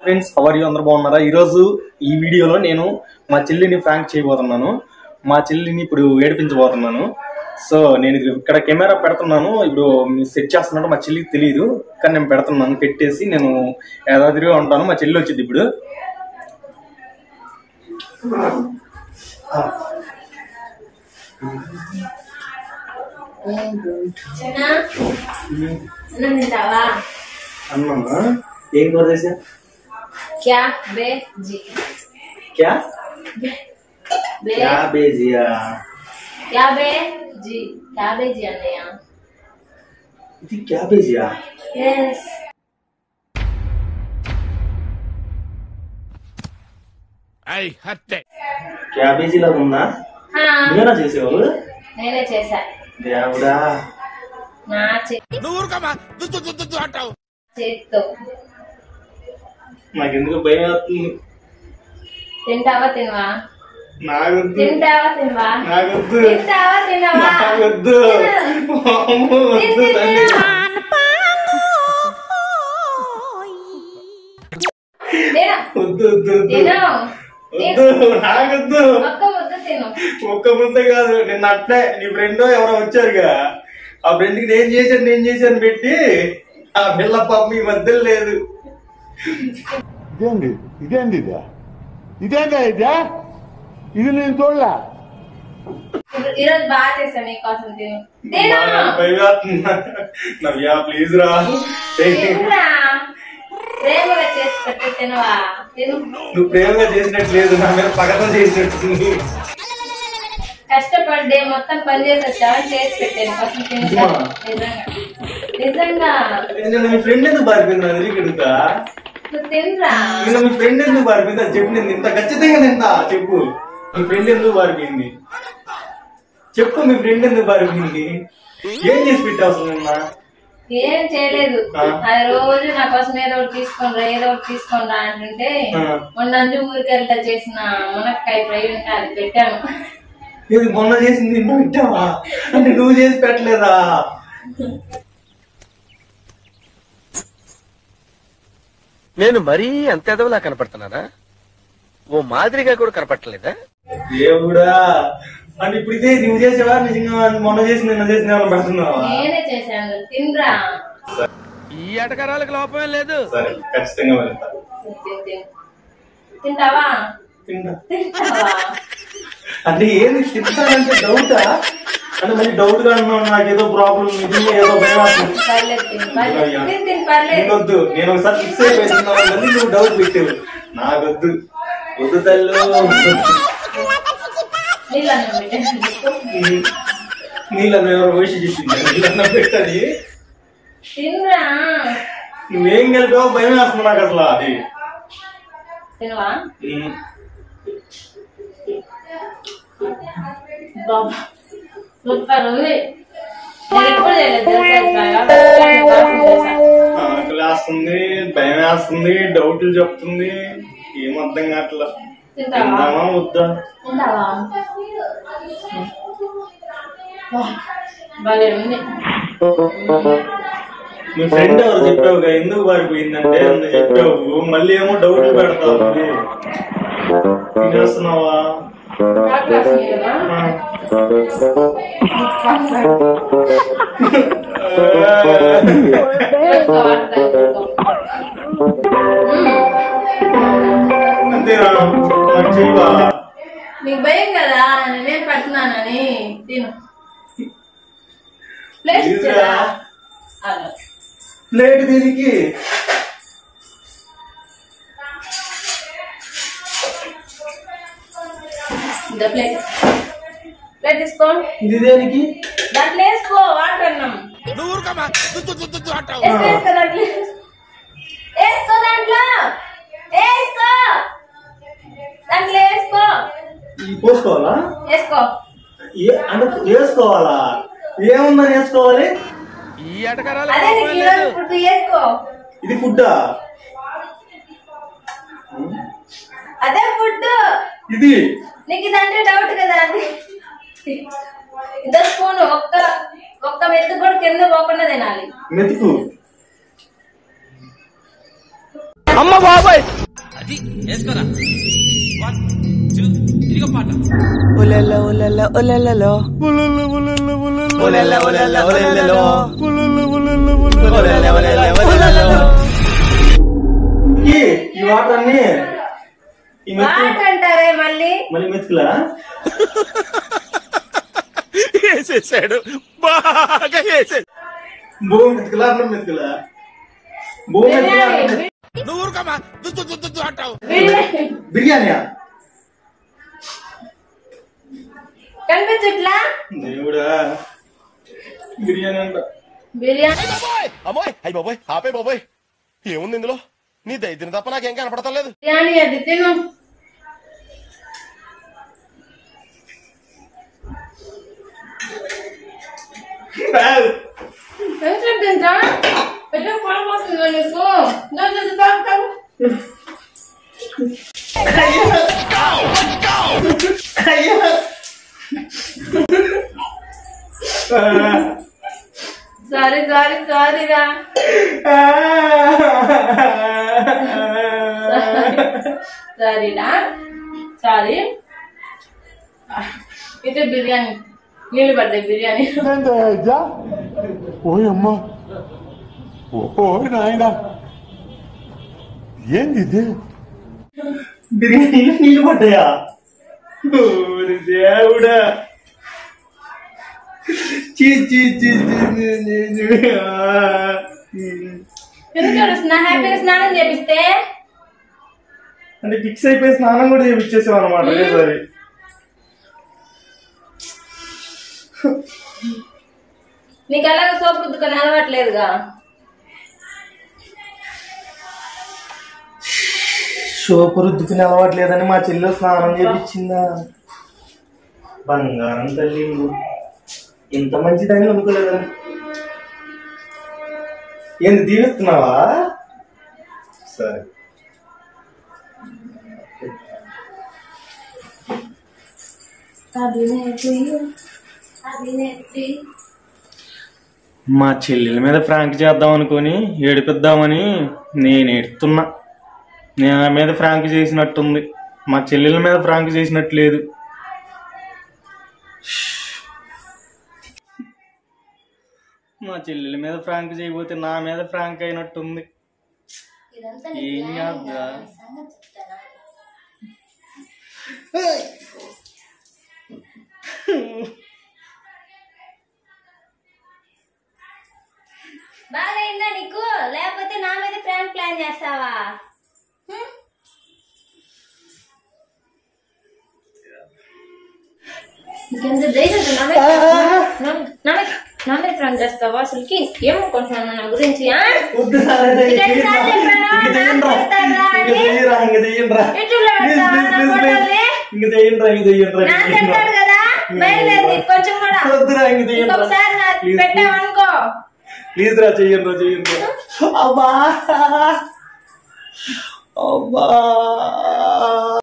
Friends hour you అందరూ బాగున్నారా ఈరోజు ఈ వీడియోలో నేను మా చెల్లిని ఫ్రాంక్ చేయబోతున్నాను మా చెల్లిని ఇప్పుడు ఏడిపించబోతున్నాను సో నేను ఇది ఇక్కడ కెమెరా పెడుతున్నాను ఇప్పుడు సెట్ చేస్తున్నట్టు మా చెల్లికి తెలియదు కానీ నేను పెడుతున్నాను పెట్టేసి నేను యథాదిరిగా ఉంటాను మా చెల్లి వచ్చింది ఇప్పుడు చిన్న అన్నం తింటావా అమ్మమ్మా ఏం కూర చేసా క్యా బేజీ క్యా బే క్యాబేజియా క్యాబేజీ క్యాబేజీ అన్నయ్య ఇది క్యాబేజియా ఎస్ ఐ హత్తే క్యాబేజీ లాగా ఉందా నువ్వేనా చేసేవాళ్ళు నేనే చేశా దేవుడా నా చే- నువ్వు ఊరుకోమా దుద్దు దుద్దు దుద్దు అంటావు చేత్తో నాకెందుకు భయం అవుతుంది తింటావా తినవా నాకొద్దు తింటావా తినవా నాకొద్దు తింటావా తినవా నాకొద్దు అమ్మో, వద్దు తల్లి. తిను వద్దు వద్దు వద్దు తిను వద్దు నాకొద్దు ఒక్క ముద్ద తిను ఒక్క ముద్ద కాదు నిన్న అట్లే నీ ఫ్రెండ్ ఎవరో వచ్చారుగా ఆ ఫ్రెండ్ కి నేను చేశాను నేను చేశాను పెట్టి ఆ పిల్ల పాప మీ మధ్యలో లేదు ఇదేంది ఇదేంది ఇదా ఇదేందా ఇదా ఇది నేను చూడలా ఇప్పుడు ఈరోజు బాగా చేశా మీకోసం తిను తిను మా నాకు భయం వేస్తుంది. నవ్యా ప్లీజ్ రా తినురా ప్రేమగా చేసి పెట్టి తినవా తిను నువ్వు ప్రేమగా చేసినట్టు లేదు నా మీద పగతో చేసినట్టు కష్టపడి డే మొత్తం పని చేసి వచ్చావని చేసి పెట్టాను ఫస్ట్ తిను నిజమా? నిజంగా నిజంగా నిన్న మీ ఫ్రెండ్ ఎందుకు పారిపోయింది నా దగ్గరికి అడుగుతా నువ్వు తినరా నిన్న మీ ఫ్రెండ్ ఎందుకు పారిపోయింది అది చెప్పు నేను ఇంత ఖచ్చితంగా తింటా చెప్పు మీ ఫ్రెండ్ ఎందుకు పారిపోయింది చెప్పు మీ ఫ్రెండ్ ఎందుకు పారిపోయింది ఏం చేసి పెట్టావు అసలు నిన్న ఏం చేయలేదు ఆ. అది రోజు నా కోసం ఏదో ఒకటి తీసుకొని రా ఏదో ఒకటి తీసుకొని రా అంటుంటే ఆ. మొన్న అంజు ఊరికి వెళ్తా చేసిన మునక్కాయ ఫ్రై ఉంటే అది పెట్టాను ఇది మొన్న చేసింది నిన్ను పెట్టావా అంటే నువ్వు చేసి పెట్టలేదా నేను మరీ అంత ఎదవలా కనపడుతున్నానా ఓ మాదిరిగా కూడా కనపడలేదా దేవుడా అంటే ఇప్పుడు ఇదే నువ్వు చేసావా నిజంగా మొన్న చేసి నిన్న చేసిన ఏమైనా పెడుతున్నావా నేనే చేశాను తినరా ఈ ఎటకరాలకు లోపమే లేదు సరే ఖచ్చితంగా వెళ్తా తిను, తిను, తిను. తింటావా తింటా తింటావా అంటే ఏంది తింటానంటే డౌటా అంటే మళ్ళీ డౌట్ గా ఉన్నావు నాకు ఏదో ప్రాబ్లం నిజంగా ఏదో భయం వస్తుంది. పర్లేదు తిను పర్లేదు తిను తిను పర్లేదు నీకొద్దు నేను ఒకసారి ఫిక్స్ అయిపోతున్నావు మళ్ళీ నువ్వు డౌట్ పెట్టావు నాకొద్దు వద్దు తల్లు నీళ్ళు అన్నం పెట్టాను నీళ్ళ ఎవరో వేసి చెప్పింది నీళ్ళన్న పెట్టని తినరా నువ్వేం కలిపావో భయం వేస్తుంది నాకు అసలు అది తినవా ఉమ్. బాబా సూపర్ ఉంది నేను ఎప్పుడు చేయలేదు తెలుసా ఇట్లా? కాఫీ చేశా. ఆకలి వేస్తుంది భయం వేస్తుంది డౌట్లు చెప్తుంది ఏం అర్థం కావట్లా తింటావా తిందామా వద్దా తింటావా వా, భలే ఉంది మీ ఫ్రెండ్ ఎవరు చెప్పావుగా ఎందుకు పారిపోయిందంటే అంత చెప్పావు మళ్ళీ ఏమో డౌట్లు పెడతావు తినేస్తున్నావా కాఫీ వస్తుంది కదా? ఆ. వేసుకో, వాటర్ తాగు. అంతేనా నాకు చెయ్యవా నీకు భయం కదా నేనేం పెడుతున్నానని తిను ప్లేట్ ఇచ్చేదా అలా. ప్లేట్ దీనికి ఇదో ప్లేట్ ప్లేట్ తీసుకో ఇది దేనికి దాంట్లో వేసుకో వాటర్ అన్నం నువ్వు ఊరుకోమా దుద్దు దుద్దు దుద్దు అంటావు వేసుకో వేసుకో దాంట్లో వేసుకో దాంట్లో వేసుకో దాంట్లో వేసుకో ఇది పోసుకోవాలా వేసుకో ఏ- అంటే వేసుకోవాలా ఏముందని వేసుకోవాలి ఈ ఎటకరాలకు అదే నీకు లోపమే ఈరోజు లేదు ఫుడ్ వేసుకో ఇది ఫుడ్డా అదే ఫుడ్ ఇది నీకు ఇదంటే డౌట్ కదా అది ఇదో స్పూన్ ఒక్క ఒక్క మెత్తు కూడా కింద పోకుండా తినాలి మెతుకు అమ్మ బాబాయ్ అది వేసుకోరా వన్ టూ ఇదిగో పాట Ulala, ulala, ulalalo. Ulala, ulala, ulalalo. Ulala, ulala, ulalalo. ఈ ఈ వాటర్ అన్ని ఈ మెతుకులు వాట్ అంటారే మళ్ళీ మళ్ళీ మెతుకులా వేసేసాడు బాగా వేసేసాడు భూమి మెతుకులా అన్నం మెతుకులా భూమి మెతుకులా అన్నం మెతుకులా? నువ్వు ఊరుకోమా దుద్దు దుద్దు దుద్దు అంటావు బిర్యానీ బిర్యానీయా కనిపించట్లా దేవుడా బిర్యానీ అంట బిర్యానీ అమ్మోయ్ అయ్యి బాబోయ్ ఆపే బాబోయ్ ఏముంది ఇందులో నీ దైత్యం తప్ప నాకేం కనపడతాం లేదు బిర్యానీ అది తిను కొంచెం తింటా పెద్ద పడపోతుందా నీకు దాంట్లో తాగుతావు సారీ సారీ సారీరా సారీరా సారీ ఇది బిర్యానీ నీళ్ళు పడ్డాయి బిర్యానీ ఇదేంటయ్యా ఓయమ్మ ఓ నాయన ఏంది ఇది బిర్యానీ నీళ్ళు పడ్డాయా ఓరి దేవుడా చీ చీ చీ చీ, చీ, చీ, చీ. ఆ. ఎందుకు ఏడుస్తున్నా హ్యాపీగా స్నానం చేపిస్తే అంటే ఫిక్స్ అయిపోయి స్నానం కూడా చేయించేసాం అనమాట ఒకేసారి నీకు ఎలాగ సోప్ పుద్దుకొని అలవాట్లేదుగా సోపు రుద్దుకునే అలవాటు లేదని మా చెల్లె స్నానం చేపించిందా బంగారం తల్లి నువ్వు. ఇంత మంచిదని అనుకోలేదని ఏంది దీవిస్తున్నావా సరే మా చెల్లెల మీద ఫ్రాంక్ చేద్దాం అనుకొని ఏడిపిద్దామని నేను ఏడుతున్నా నేను ఆమె మీద ఫ్రాంక్ చేసినట్టుంది మా చెల్లెల మీద ఫ్రాంక్ చేసినట్టు లేదు మా చెల్లెల మీద ఫ్రాంక్ చేయబోతే నా మీద ఫ్రాంక్ అయినట్టుంది ఏం చేద్దా బాగా అయిందా నీకు లేకపోతే నా మీద ఫ్రాంక్ ప్లాన్ చేస్తావా హ్మ్? నీకెంత ధైర్యం ఉంది? నా మీద నా- నా మీద- నా మీద ఫ్రాంక్ చేస్తావా అసలుకి ఏమనుకుంటున్నాను నా గురించి ఆ? వద్దు సార్, ఇది ఇక చెయ్యరా. సార్ చెప్పానా? ఇంక చెయ్యండిరా. నాకు పెడతారా ఇంక అని? చెయ్యరా, ఇంక చెయ్యండిరా. యూట్యూబ్లో ప్లీజ్, పెడతావా ప్లీజ్, నా ప్లీజ్, ప్లీజ్. ఫోటోని? ఇంక చెయ్యండిరా, ఇంక చెయ్యండిరా, నా ఇంక చెయ్యండిరా. తింటాడు కదా బయలుదేరి కొంచెం కూడా వద్దురా, ఇంక చెయ్యండిరా. ఇంకొకసారి నా ప్లీజ్, పెట్టావనుకో ప్లీజ్ రా చెయ్యండిరా చెయ్యండిరా అబ్బా అబ్బా